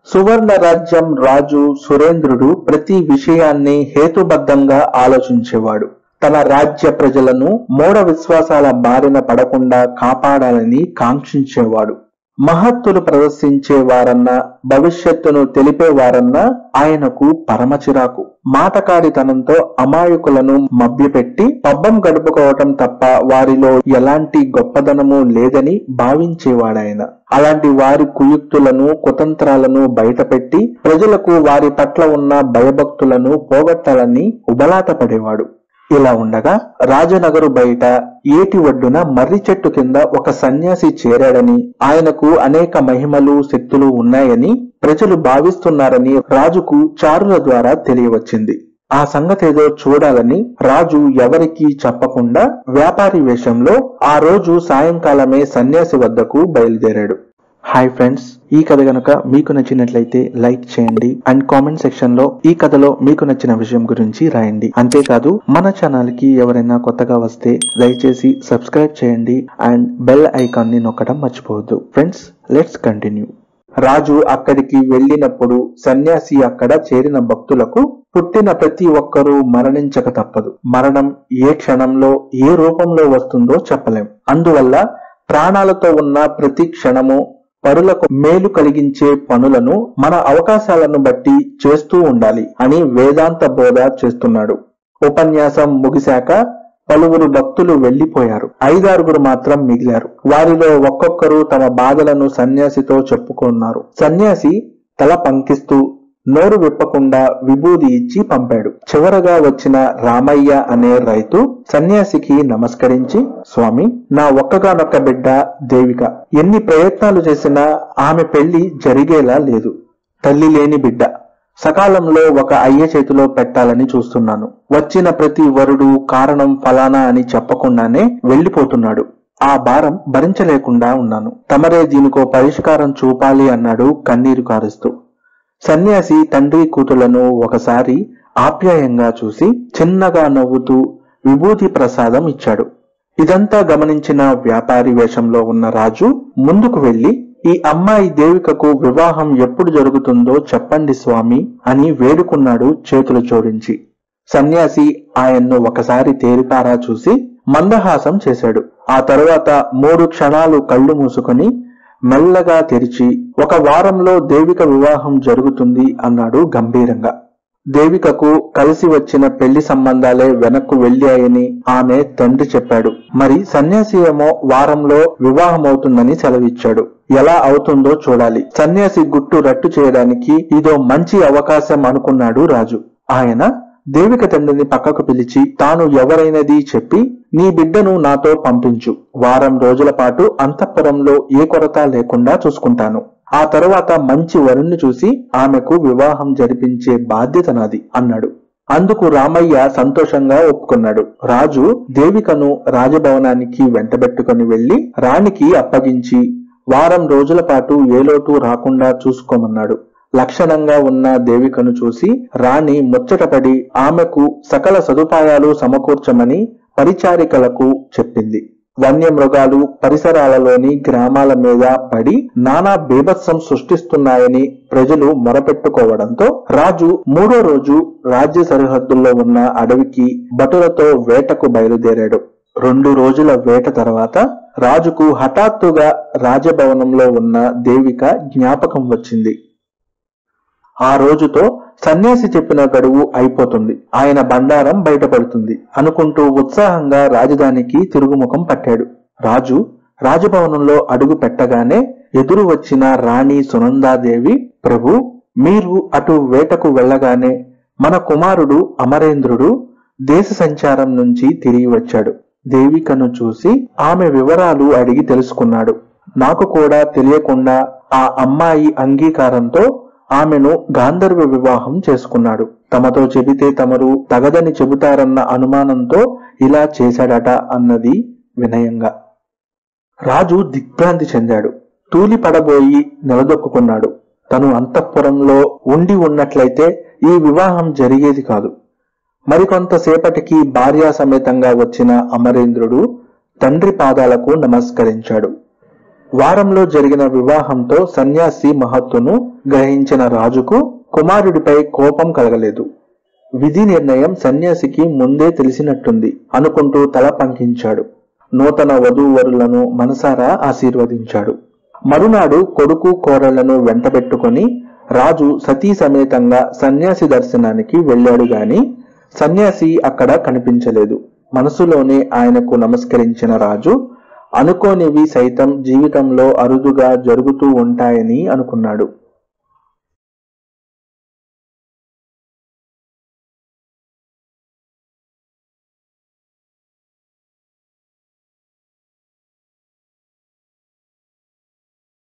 సువర్ణ రాజ్యం రాజు సురేంద్రుడు ప్రతి విషయాన్ని హేతుబద్ధంగా ఆలోచించేవాడు తన రాజ్య ప్రజలను మూఢ విశ్వాసాల బారిన పడకుండా కాపాడాలని కాంక్షించేవాడు మహత్తులు ప్రదర్శించే వారన్నా భవిష్యత్తును తెలిపేవారన్నా ఆయనకు పరమచిరాకు మాటకారితనంతో అమాయకులను మభ్యపెట్టి పబ్బం గడుపుకోవటం తప్ప వారిలో ఎలాంటి గొప్పదనము లేదని భావించేవాడాయన అలాంటి వారి కుయుక్తులను కుతంత్రాలను బయటపెట్టి ప్రజలకు వారి పట్ల ఉన్న భయభక్తులను పోగొట్టాలని ఉబలాట పడేవాడు ఇలా ఉండగా రాజనగరు బయట ఏటి ఒడ్డున మర్రి చెట్టు కింద ఒక సన్యాసి చేరాడని ఆయనకు అనేక మహిమలు శక్తులు ఉన్నాయని ప్రజలు భావిస్తున్నారని రాజుకు చారుల ద్వారా తెలియవచ్చింది ఆ సంగతేదో చూడాలని రాజు ఎవరికీ చెప్పకుండా వ్యాపారి వేషంలో ఆ రోజు సాయంకాలమే సన్యాసి వద్దకు బయలుదేరాడు హాయ్ ఫ్రెండ్స్ ఈ కథ గనక మీకు నచ్చినట్లయితే లైక్ చేయండి అండ్ కామెంట్ సెక్షన్ లో ఈ కథలో మీకు నచ్చిన విషయం గురించి రాయండి అంతేకాదు మన ఛానల్ కి ఎవరైనా కొత్తగా వస్తే దయచేసి సబ్స్క్రైబ్ చేయండి అండ్ బెల్ ఐకాన్ ని నొక్కడం మర్చిపోవద్దు ఫ్రెండ్స్ లెట్స్ కంటిన్యూ రాజు అక్కడికి వెళ్ళినప్పుడు సన్యాసి అక్కడ చేరిన భక్తులకు పుట్టిన ప్రతి ఒక్కరూ మరణించక తప్పదు మరణం ఏ క్షణంలో ఏ రూపంలో వస్తుందో చెప్పలేం అందువల్ల ప్రాణాలతో ఉన్న ప్రతి క్షణము పరులకు మేలు కలిగించే పనులను మన అవకాశాలను బట్టి చేస్తూ ఉండాలి అని వేదాంత బోధ చేస్తున్నాడు ఉపన్యాసం ముగిశాక పలువురు భక్తులు వెళ్లిపోయారు ఐదారుగురు మాత్రం మిగిలారు వారిలో ఒక్కొక్కరు తమ బాధలను సన్యాసితో చెప్పుకున్నారు సన్యాసి తల పంకిస్తూ నోరు విప్పకుండా విభూది ఇచ్చి పంపాడు చివరగా వచ్చిన రామయ్య అనే రైతు సన్యాసికి నమస్కరించి స్వామి నా ఒక్కగానొక్క బిడ్డ దేవిక ఎన్ని ప్రయత్నాలు చేసినా ఆమె పెళ్లి జరిగేలా లేదు తల్లి లేని బిడ్డ సకాలంలో ఒక అయ్య చేతిలో పెట్టాలని చూస్తున్నాను వచ్చిన ప్రతి వరుడు కారణం ఫలానా అని చెప్పకుండానే వెళ్లిపోతున్నాడు ఆ భారం భరించలేకుండా ఉన్నాను తమరే దీనికో పరిష్కారం చూపాలి అన్నాడు కన్నీరు కారుస్తూ సన్యాసి తండ్రి కూతులను ఒకసారి ఆప్యాయంగా చూసి చిన్నగా నవ్వుతూ విభూతి ప్రసాదం ఇచ్చాడు ఇదంతా గమనించిన వ్యాపారి వేషంలో ఉన్న రాజు ముందుకు వెళ్లి ఈ అమ్మాయి దేవికకు వివాహం ఎప్పుడు జరుగుతుందో చెప్పండి స్వామి అని వేడుకున్నాడు చేతులు జోడించి సన్యాసి ఆయన్ను ఒకసారి తేరిపారా చూసి మందహాసం చేశాడు ఆ తరువాత మూడు క్షణాలు కళ్ళు మూసుకొని మెల్లగా తెరిచి ఒక వారంలో దేవిక వివాహం జరుగుతుంది అన్నాడు గంభీరంగా దేవికకు కలిసి వచ్చిన పెళ్లి సంబంధాలే వెనక్కు వెళ్ళాయని ఆమె తండ్రి చెప్పాడు మరి సన్యాసి ఏమో వారంలో వివాహమవుతుందని సెలవిచ్చాడు ఎలా అవుతుందో చూడాలి సన్యాసి గుట్టు రట్టు చేయడానికి ఇదో మంచి అవకాశం అనుకున్నాడు రాజు ఆయన దేవిక తండ్రిని పక్కకు పిలిచి తాను ఎవరైనది చెప్పి నీ బిడ్డను నాతో పంపించు వారం రోజుల పాటు అంతఃపురంలో ఏ కొరత లేకుండా చూసుకుంటాను ఆ తరువాత మంచి వరుణ్ణి చూసి ఆమెకు వివాహం జరిపించే బాధ్యత నాది అన్నాడు అందుకు రామయ్య సంతోషంగా ఒప్పుకున్నాడు రాజు దేవికను రాజభవనానికి వెంటబెట్టుకుని వెళ్లి రాణికి అప్పగించి వారం రోజుల పాటు ఏ లోటు రాకుండా చూసుకోమన్నాడు లక్షణంగా ఉన్న దేవికను చూసి రాణి ముచ్చటపడి ఆమెకు సకల సదుపాయాలు సమకూర్చమని పరిచారికలకు చెప్పింది వన్యమృగాలు పరిసరాలలోని గ్రామాల మీద పడి నానా బీభత్సం సృష్టిస్తున్నాయని ప్రజలు మొరపెట్టుకోవడంతో రాజు మూడో రోజు రాజ్య సరిహద్దుల్లో ఉన్న అడవికి భటులతో వేటకు బయలుదేరాడు రెండు రోజుల వేట తర్వాత రాజుకు హఠాత్తుగా రాజభవనంలో ఉన్న దేవిక జ్ఞాపకం వచ్చింది ఆ రోజుతో సన్యాసి చెప్పిన గడువు అయిపోతుంది ఆయన బండారం బయటపడుతుంది అనుకుంటూ ఉత్సాహంగా రాజధానికి తిరుగుముఖం పట్టాడు రాజు రాజభవనంలో అడుగు పెట్టగానే ఎదురు వచ్చిన రాణి సునందాదేవి ప్రభు మీరు అటు వేటకు వెళ్ళగానే మన కుమారుడు అమరేంద్రుడు దేశ సంచారం నుంచి తిరిగి వచ్చాడు దేవికను చూసి ఆమె వివరాలు అడిగి తెలుసుకున్నాడు నాకు కూడా తెలియకుండా ఆ అమ్మాయి అంగీకారంతో ఆమెను గాంధర్వ వివాహం చేసుకున్నాడు తమతో చెబితే తమరు తగదని చెబుతారన్న అనుమానంతో ఇలా చేశాడట అన్నది వినయంగా రాజు దిగ్భ్రాంతి చెందాడు తూలి పడబోయి నిలదొక్కున్నాడు తను అంతఃపురంలో ఉండి ఉన్నట్లయితే ఈ వివాహం జరిగేది కాదు మరికొంతసేపటికి భార్యా సమేతంగా వచ్చిన అమరేంద్రుడు తండ్రి పాదాలకు నమస్కరించాడు వారంలో జరిగిన వివాహంతో సన్యాసి మహత్తును గ్రహించిన రాజుకు కుమారుడిపై కోపం కలగలేదు విధి నిర్ణయం సన్యాసికి ముందే తెలిసినట్టుంది అనుకుంటూ తల పంకించాడు నూతన వధూవరులను మనసారా ఆశీర్వదించాడు మరునాడు కొడుకు కోడళ్లను వెంటబెట్టుకొని రాజు సతీ సమేతంగా సన్యాసి దర్శనానికి వెళ్ళాడు గాని సన్యాసి అక్కడ కనిపించలేదు మనసులోనే ఆయనకు నమస్కరించిన రాజు అనుకోనివి సైతం జీవితంలో అరుదుగా జరుగుతూ ఉంటాయని అనుకున్నాడు